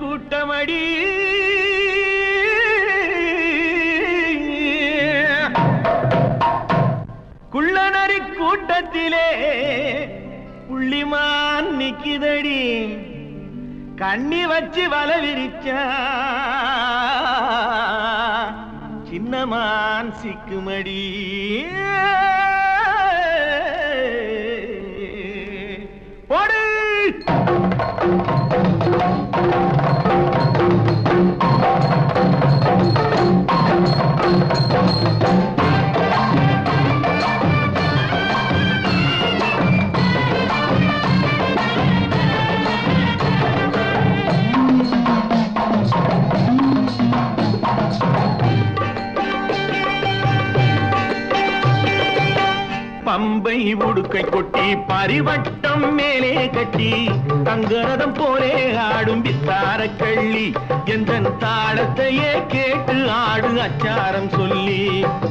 கூட்டமடி குள்ளநரி கூட்டத்திலே புள்ளிமான் நிக்கிதடி கண்ணி வச்சு வல விரிச்சா சின்னமான் சிக்குமடி போடு பம்பை உடுக்கை கொட்டி பரிவட்டம் மேலே கட்டி தங்கரதம் போலே ஆடும் வித்தார கள்ளி எந்த தாளத்தையே கேட்டு ஆடு அச்சாரம் சொல்லி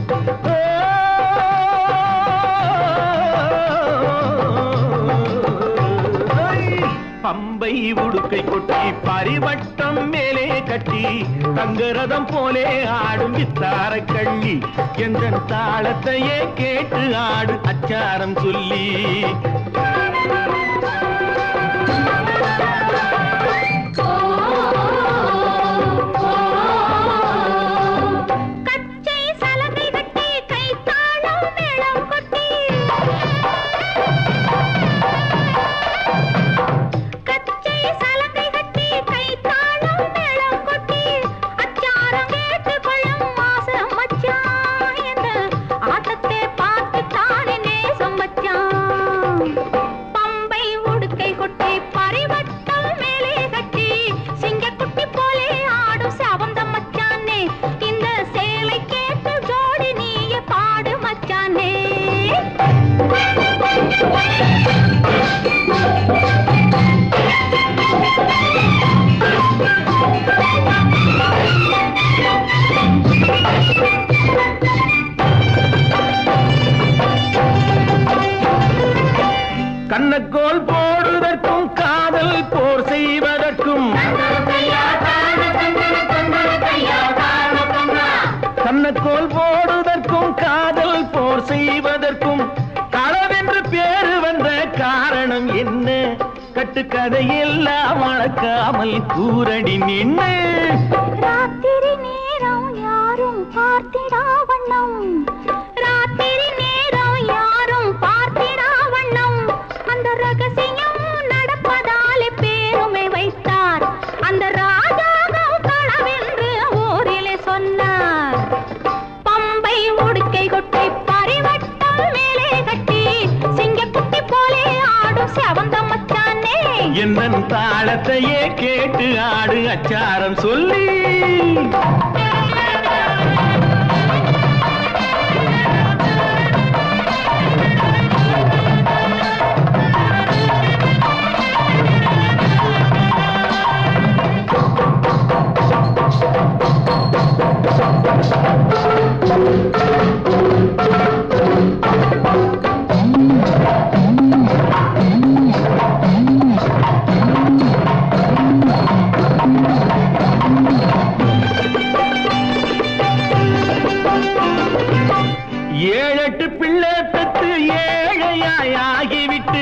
பம்பை உடுக்கை கொட்டி பரிவட்டம் மேலே கட்டி தங்கரதம் போலே ஆடும் வித்தார கள்ளி எந்த தாளத்தையே கேட்டு ஆடு அச்சாரம் சொல்லி கச்சை சலங்கை கட்டி கைத்தாளம் மேளம் கொட்டி கச்சை சலங்கை கட்டி கைத்தாளம் மேளம் கொட்டி அச்சாரம் கேட்டுக் கொள்ளும் மாசம் மச்சான் இந்த ஆட்டத்தை பார்த்து தானே நேசம் மச்சான் பம்பை உடுக்கை கொட்டி பரிவட்டம் மேலே கட்டி சிங்கக்குட்டி போலே ஆடும் சவந்தம் மச்சானே இந்த சேலை கேட்டு ஜோடி நீயே பாடு மச்சானே கண்ணக்கோல் போடுவதற்கும் காதல் போர் செய்வதற்கும் கண்ணக்கோல் போடுவதற்கும் காதல் போர் செய்வதற்கும் களவென்று பேரு வந்த காரணம் என்ன கட்டுக்கதையெல்லாம் வளர்க்காமல் கூரடி நின்று ராத்திரி நேரம் யாரும் பார்த்திடா வண்ணம் ராத்திரி நேரம் யாரும் பார்த்திடா வண்ணம் அந்த ரகசியம் நடப்பதாலே பேருமை வைத்தார் அந்த ராஜாகம் களவென்று ஊரிலே சொன்னார் பம்பை உடுக்கை கொட்டி பரிவட்டம் மேலே கட்டி சிங்கக்குட்டி போலே ஆடும் செவந்த மச்சானே என்ன தாளத்தையே கேட்டு ஆடு அச்சாரம் சொல்லி ஏழெட்டு பிள்ளை பெற்று ஏழையாய் ஆகிவிட்டு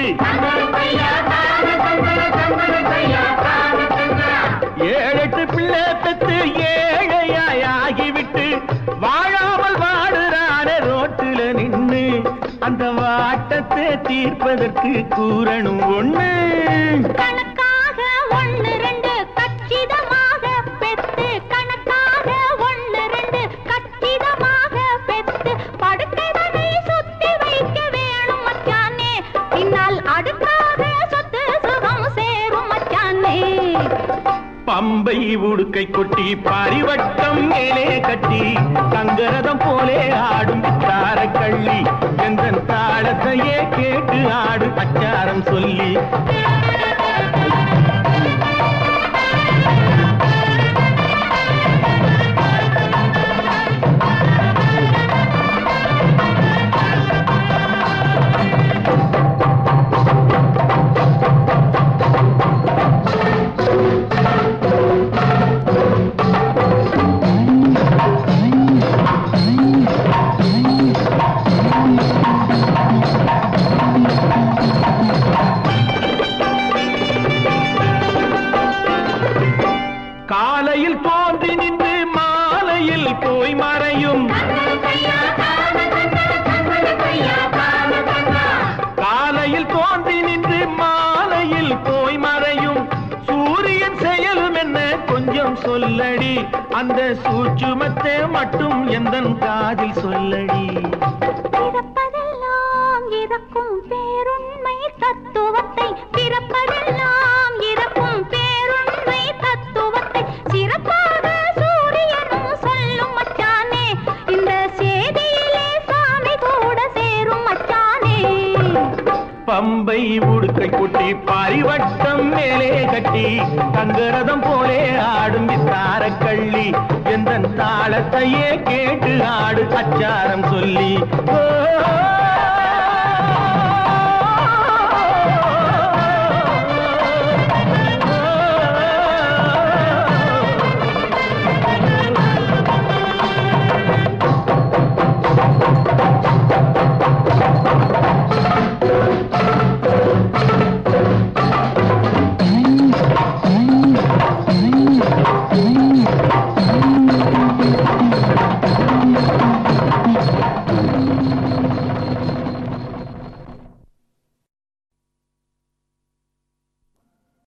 ஏழெட்டு பிள்ளை பெற்று ஏழையாய் ஆகிவிட்டு வாழாமல் வாடுறானே ரோட்டுல நின்னு அந்த வாட்டத்தை தீர்ப்பதற்கு கூறணும் ஒண்ணு கணக்காக ஒண்ணு ரெண்டு கச்சிதமாக பெத்து கணக்காக ஒண்ணு ரெண்டு கச்சிதமாக பெத்து படுக்கைதனை சுத்தி வைக்க வேணும் மச்சானே பின்னால் அடுக்காக சொத்து சுகம் சேரும் மச்சானே பம்பை உடுக்கை கொட்டி பரிவட்டம் மேலே கட்டி தங்கரதம் போலே ஆடும் தார கள்ளி எந்த தாளத்தையே கேட்டு ஆடு அச்சாரம் சொல்லி தோன்றி நின்று மாலையில் போய் மறையும் காலையில் தோன்றி நின்று மாலையில் போய் மறையும் சூரியன் செயலும் என்ன கொஞ்சம் சொல்லடி அந்த சூட்சுமத்தை மட்டும் எந்தன் காதில் சொல்லடி பிறப்பதெல்லாம் இறக்கும் பேருண்மை தத்துவத்தை பிறப்பதெல்லாம் இறக்கும் பேருண்மை தத்துவத்தை சிறப்பாக சூரியனும் சொல்லும் மச்சானே இந்த செய்தியிலே சாமி கூட சேரும் மச்சானே பம்பை உடுக்கை குட்டி பரிவட்டம் மேலே கட்டி தங்கரதம் போலே ஆடும் வித்தார கள்ளி எந்த தாளத்தையே கேட்டு ஆடு அச்சாரம் சொல்லி ஓ